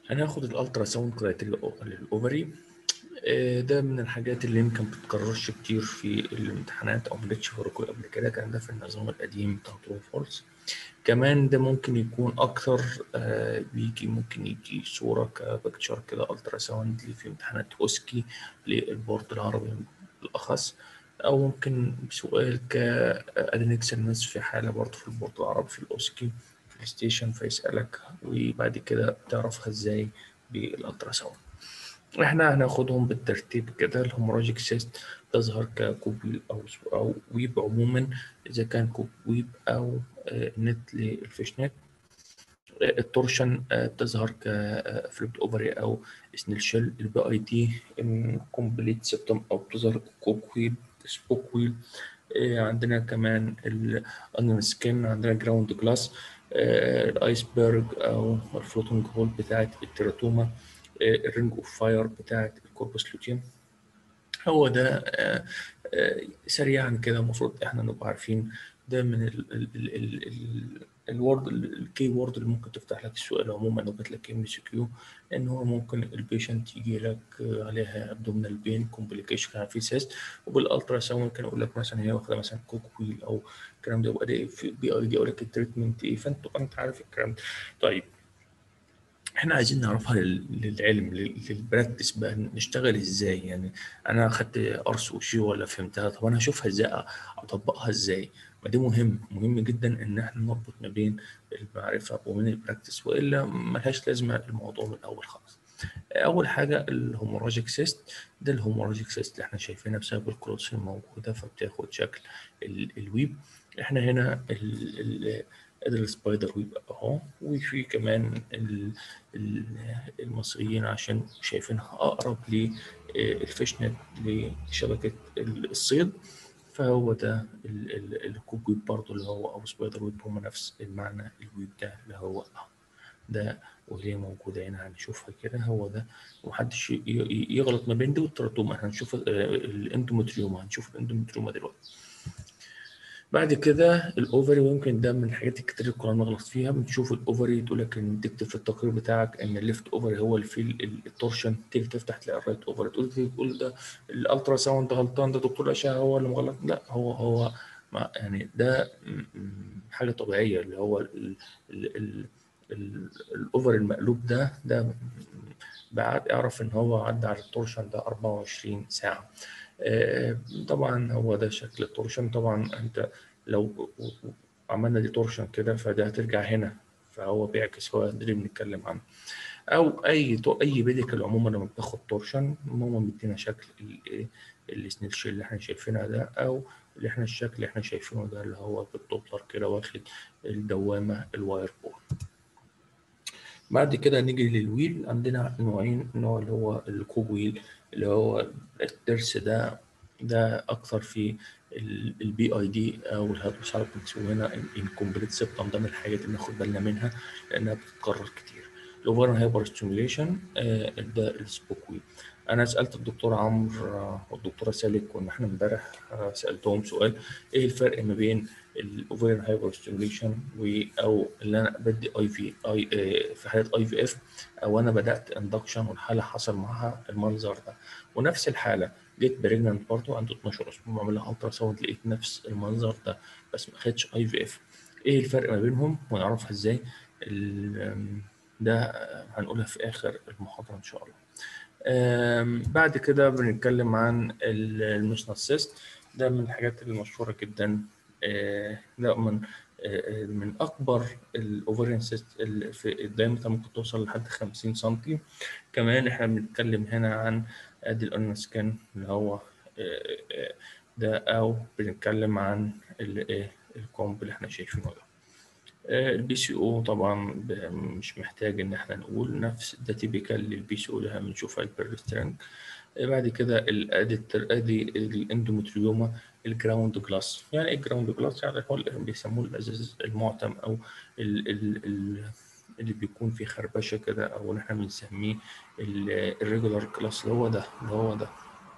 هناخد الالترا ساوند كرايتيريا للاوفري آه، ده من الحاجات اللي يمكن ما بتتكررش كتير في الامتحانات او ما جتش في الركوع قبل كده كان ده في النظام القديم بتاع ترو فولس كمان ده ممكن يكون اكتر آه، بيجي ممكن يجي صوره كبكتشر كده الترا ساوند اللي في امتحانات اوسكي للبورد العربي بالاخص او ممكن سؤال كادنكس الناس في حاله برضه في البورد العربي في الاوسكي في الستيشن فيسالك وبعد كده تعرفها ازاي بالالترا ساوند احنا هناخدهم بالترتيب كده الهيموراجيك سيست تظهر ككوب او او ويب عموما اذا كان كوب ويب او آه، نت للفيش نت آه، التورشن آه، بتظهر كفليبت اوفري او سنيل شيل البي اي تي كومبليت سيبتم او بتظهر كوك ويب سبوك ويل عندنا كمان الانون سكين عندنا جراوند جلاس الايسبرج او الفلوتنج هول بتاعت التيراتوما الرينج اوف فاير بتاعت الكوربس لوتيوم هو ده آه، آه، سريعا كده المفروض احنا نبقى عارفين ده من الورد الكي وورد اللي ممكن تفتح لك السؤال عموما لو جات لك ام سي كيو ان هو ممكن البيشنت يجي لك عليها ابدومينال بين كومبليكيشن كان في سيست وبالالترا ساوند كان يقول لك مثلا هي واخده مثلا كوك ويل او الكلام ده يبقى ده في بي اي دي يقول لك التريتمنت ايه فانت تبقى انت عارف الكلام ده طيب احنا عايزين نعرفها لل- للعلم لل- للبراكتس بقى نشتغل ازاي يعني انا اخدت ارس وشي ولا فهمتها طب انا هشوفها ازاي أ- اطبقها ازاي ما دي مهم مهم جدا ان احنا نربط ما بين المعرفه وبين البراكتس والا ملهاش لازمه الموضوع من الاول خالص اول حاجه الهوموراجيك سيست ده الهوموراجيك سيست اللي احنا شايفينها بسبب الكروس الموجوده فبتاخد شكل ال- الويب احنا هنا ال- ال- ادي السبايدر ويب اهو وفي كمان ال- ال- المصريين عشان شايفينها اقرب للفيش نت لشبكه الصيد فهو ده ال- ال- الكوب ويب برضه اللي هو او سبايدر ويب هم نفس المعنى الويب ده اللي هو اهو ده وهي موجودة هنا هنشوفها كده هو ده ومحدش ي- ي- يغلط ما بين دي والتراتوما هنشوف آه، الاندومتريوما هنشوف الاندومتريوما دلوقتي بعد كده الاوفري ويمكن ده من الحاجات الكتير اللي كنا بنغلط فيها بنشوف الاوفري تقول لك ان تكتب في التقرير بتاعك ان الليفت اوفري هو اللي فيه ال- التورشن تيجي تفتح تلاقي الرايت اوفري تقول تقول ده الالترا ساوند غلطان ده دكتور الاشعه هو اللي مغلط لا هو هو ما يعني ده م- م- حاجه طبيعيه اللي هو ال- ال- ال- ال- الاوفر المقلوب ده ده م- بعد اعرف ان هو عدى على التورشن ده 24 ساعه آه، طبعا هو ده شكل التورشن طبعا انت لو عملنا دي تورشن كده فده هترجع هنا فهو بيعكس هو ده اللي بنتكلم عنه او اي تو- اي بيديكال عموما لما بتاخد تورشن عموما بيدينا شكل الايه السنيل شيل اللي احنا شايفينها ده او اللي احنا الشكل اللي احنا شايفينه ده اللي هو بالدوبلر كده واخد الدوامه الواير بول بعد كده نيجي للويل عندنا نوعين نوع اللي هو الكوب ويل اللي هو الترس ده ده اكثر في البي اي دي او الهيدروسالبكس وهنا الكومبليت سيبتم ده من الحاجات اللي ناخد بالنا منها لانها بتتكرر كتير الاوفر هايبر ستيميوليشن ده السبوك ويل انا سالت الدكتور عمرو آه، والدكتوره سالك كنا احنا امبارح آه، سالتهم سؤال ايه الفرق ما بين الاوفر هايبر ستيميوليشن او اللي انا بدي اي في اي آه، في حاله اي في اف او انا بدات اندكشن والحاله حصل معاها المنظر ده ونفس الحاله جيت بريجننت برضه عنده 12 اسبوع بعمل لها الترا ساوند لقيت نفس المنظر ده بس ما خدش اي في اف ايه الفرق ما بينهم ونعرفها ازاي ال- ده هنقولها في اخر المحاضره ان شاء الله آم، بعد كده بنتكلم عن ال- الميشنال سيست ده من الحاجات المشهوره جدا آه، ده من آه، من اكبر الاوفرين سيست اللي في الدايمتر ممكن توصل لحد 50 سم كمان احنا بنتكلم هنا عن ادي الارن سكان اللي هو آه، آه، ده او بنتكلم عن ال- آه، الكومب اللي احنا شايفينه ده البي سي او طبعا ب- مش محتاج ان احنا نقول نفس ده تيبيكال للبي سي او اللي بنشوفها البيرسترنج بعد كده الادي ادي الاندومتريوما الجراوند جلاس يعني ايه الجراوند جلاس يعني هو اللي بيسموه الازاز المعتم او ال ال ال اللي بيكون فيه خربشه كده او اللي احنا بنسميه الريجولار جلاس اللي هو ده اللي هو ده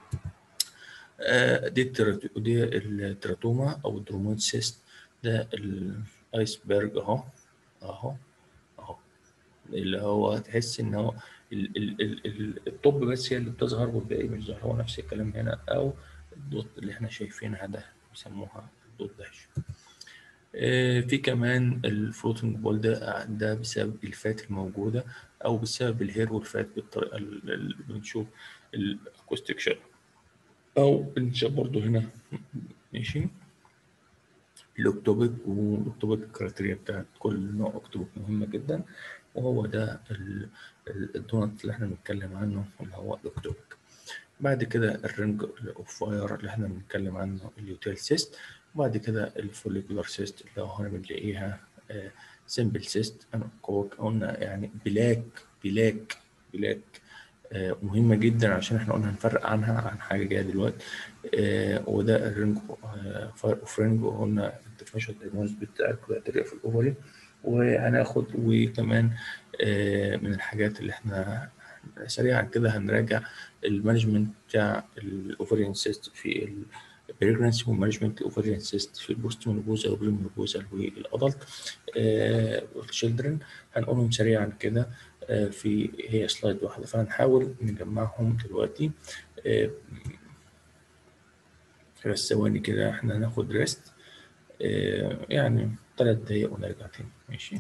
آه، دي الترات- دي التراتوما او الدرومويد سيست ده الايسبرج اهو اهو اهو اللي هو تحس ان هو ال- ال- ال- ال- الطب بس هي اللي بتظهر والباقي مش ظاهر هو نفس الكلام هنا او الدوت اللي احنا شايفينها ده بيسموها الدوت داش آه، في كمان الفلوتنج بول ده ده بسبب الفات الموجودة أو بسبب الهير والفات بالطريقة اللي بنشوف الأكوستيك شيل أو بنشوف برضو هنا ماشي الأكتوبيك والأكتوبيك الكريتيريا بتاعت كل نوع أكتوبيك مهمة جدا وهو ده ال- ال- الدونت اللي احنا بنتكلم عنه اللي هو الأكتوبيك بعد كده الرينج اوف فاير اللي احنا بنتكلم عنه اليوتيل سيست وبعد كده الفوليكولار سيست اللي هو هنا بنلاقيها سمبل سيست انا قوك قلنا يعني بلاك بلاك بلاك آه، مهمة جدا عشان احنا قلنا هنفرق عنها عن حاجة جاية دلوقتي آه، وده الرينج فاير اوف رينج وقلنا الديفينيشن دايجنوز بتاع الكريتيريا في الاوفري وهناخد وكمان آه، من الحاجات اللي احنا سريعا كده هنراجع المانجمنت بتاع الاوفريان سيست في البريجنسي ومانجمنت الاوفريان سيست في البوست مونوبوزال والبريمونوبوزال والادلت والتشيلدرن هنقولهم سريعا كده آه، في هي سلايد واحده فهنحاول نجمعهم دلوقتي آه، بس ثواني كده احنا هناخد ريست يعني ثلاث دقايق ونرجع تاني ماشي